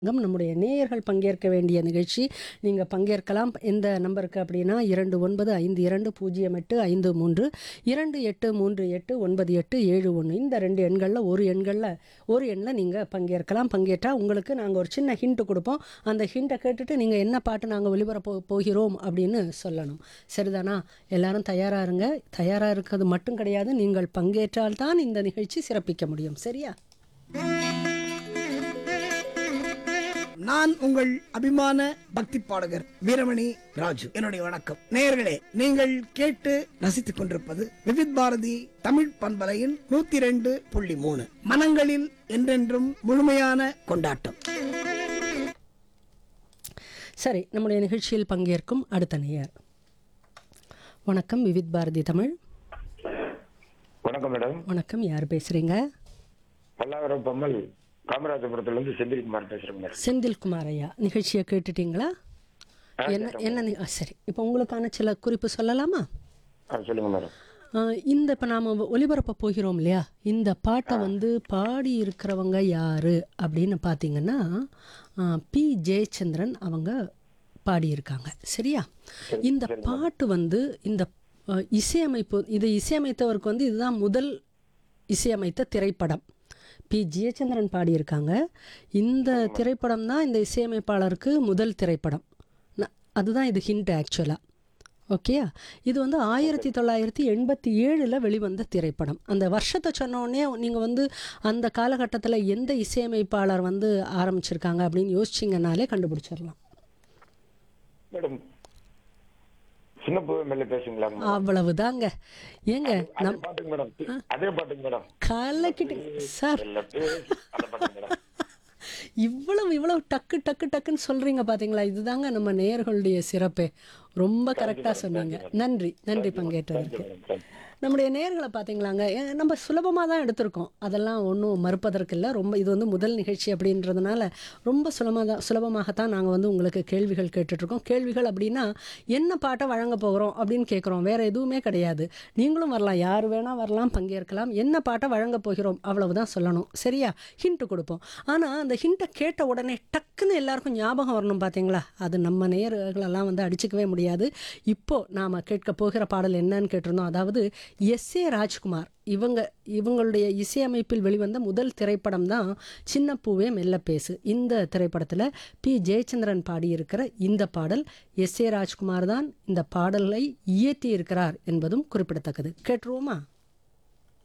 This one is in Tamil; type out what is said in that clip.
கம் நம்முடைய நேயர்கள் பங்கேற்க வேண்டிய நிகழ்ச்சி நீங்கள் பங்கேற்கலாம் எந்த நம்பருக்கு அப்படின்னா இரண்டு ஒன்பது ஐந்து இரண்டு பூஜ்ஜியம் எட்டு ஐந்து மூன்று இரண்டு எட்டு மூன்று எட்டு ஒன்பது எட்டு ஏழு ஒன்று இந்த ரெண்டு எண்களில் ஒரு எண்களில் ஒரு எண்ணில் நீங்கள் பங்கேற்கலாம் பங்கேற்றால் உங்களுக்கு நாங்கள் ஒரு சின்ன ஹிண்ட் கொடுப்போம் அந்த ஹிண்ட்டை கேட்டுட்டு நீங்கள் என்ன பாட்டு நாங்கள் ஒளிபரப்ப போகிறோம் அப்படின்னு சொல்லணும் சரிதானா எல்லாரும் தயாராக இருங்க தயாராக இருக்கிறது மட்டும் கிடையாது நீங்கள் பங்கேற்றால்தான் இந்த நிகழ்ச்சி சிறப்பிக்க முடியும் சரியா நான் உங்கள் அபிமான பக்தி பாடகர் வீரமணி ராஜு என்னுடைய வணக்கம் நேயர்களே நீங்கள் கேட்டு ரசித்துக் கொண்டிருப்பது விவித் பாரதி தமிழ் பண்பலையின் நூத்தி ரெண்டு புள்ளி மூணு மனங்களில் என்றென்றும் முழுமையான கொண்டாட்டம் சரி நம்முடைய நிகழ்ச்சியில் பங்கேற்கும் அடுத்த நேயர் வணக்கம் விவித் பாரதி தமிழ் வணக்கம் மேடம் வணக்கம் யார் பேசுறீங்க பல்லாவரம் பம்மல் காமராஜபுரத்துல இருந்து செந்தில்குமார் பேசுறேன் மேடம் செந்தில்குமார் ஐயா நிகழ்ச்சியை கேட்டுட்டீங்களா ஆ, என்ன என்ன நி- ஆ, சரி இப்போ உங்களுக்கான சில குறிப்பு சொல்லலாமா ஆ, சொல்லுங்க மேடம் ஆ, இந்த இப்போ நாம் ஒளிபரப்ப போகிறோம் இல்லையா இந்த பாட்டை வந்து பாடி இருக்கிறவங்க யாரு அப்படின்னு பார்த்தீங்கன்னா ஆ, பி ஜெயச்சந்திரன் அவங்க பாடியிருக்காங்க சரியா இந்த பாட்டு வந்து இந்த ஆ, இசையமைப்பு இது இசையமைத்தவருக்கு வந்து இதுதான் முதல் இசையமைத்த திரைப்படம் பி ஜெயச்சந்திரன் பாடியிருக்காங்க இந்த திரைப்படம் தான் இந்த இசையமைப்பாளருக்கு முதல் திரைப்படம் ந- அதுதான் இது ஹிண்ட் ஆக்சுவலாக ஓகேயா இது வந்து ஆயிரத்தி தொள்ளாயிரத்தி எண்பத்தி ஏழில் வெளிவந்த திரைப்படம் அந்த வருஷத்தை சொன்ன உடனே நீங்கள் வந்து அந்த காலகட்டத்தில் எந்த இசையமைப்பாளர் வந்து ஆரம்பிச்சிருக்காங்க அப்படின்னு யோசிச்சிங்கனாலே கண்டுபிடிச்சிடலாம் மேடம் சின்ன பூவை மேல பேசுங்களா மேடம்? அவ்வளவுதாங்க ஏங்க அதே நம் பாட்டுங்க மேடம் அதே பாட்டுங்க மேடம் கலக்கிட்டு சார் இல்ல பேசு அந்த பாட்டுங்க மேடம் இவ்வளவு இவ்வளவு டக்கு டக்கு டக்குன்னு சொல்றீங்க பாத்தீங்களா இதுதாங்க நம்ம நேயர்களுடைய சிறப்பே ரொம்ப கரெக்டாக சொன்னீங்க நன்றி நன்றி பங்கேற்றதற்கு மேடம், thank you. நம்முடைய நேர்களை பார்த்தீங்களாங்க ஏ, நம்ம சுலபமாக தான் எடுத்திருக்கோம் அதெல்லாம் ஒன்றும் மறுப்பதற்கு இல்லை ரொம்ப இது வந்து முதல் நிகழ்ச்சி அப்படின்றதுனால ரொம்ப சுலபமாக தான் சுலபமாகத்தான் நாங்கள் வந்து உங்களுக்கு கேள்விகள் கேட்டுட்ருக்கோம் கேள்விகள் அப்படின்னா என்ன பாட்டை வழங்க போகிறோம் அப்படின்னு கேட்குறோம் வேறு எதுவுமே கிடையாது நீங்களும் வரலாம் யார் வேணால் வரலாம் பங்கேற்கலாம் என்ன பாட்டை வழங்க போகிறோம் அவ்வளவுதான் சொல்லணும் சரியா ஹிண்ட் கொடுப்போம் ஆனால் அந்த ஹிண்ட்டை கேட்ட உடனே டக்குன்னு எல்லாருக்கும் ஞாபகம் வரணும் பார்த்தீங்களா அது நம்ம நேயர்களெல்லாம் வந்து அடிச்சுக்கவே முடியாது இப்போ நாம் கேட்க போகிற பாடல் என்னன்னு கேட்டிருந்தோம் அதாவது எஸ் ஏ ராஜ்குமார் இவங்க இவங்களுடைய இசையமைப்பில் வெளிவந்த முதல் திரைப்படம் தான் சின்ன பூவே மெல்ல பேசு இந்த திரைப்படத்தில் பி ஜெயச்சந்திரன் பாடியிருக்கிற இந்த பாடல் எஸ் ஏ ராஜ்குமார் தான் இந்த பாடலை இயற்றியிருக்கிறார் என்பதும் குறிப்பிடத்தக்கது கேட்டுருவோமா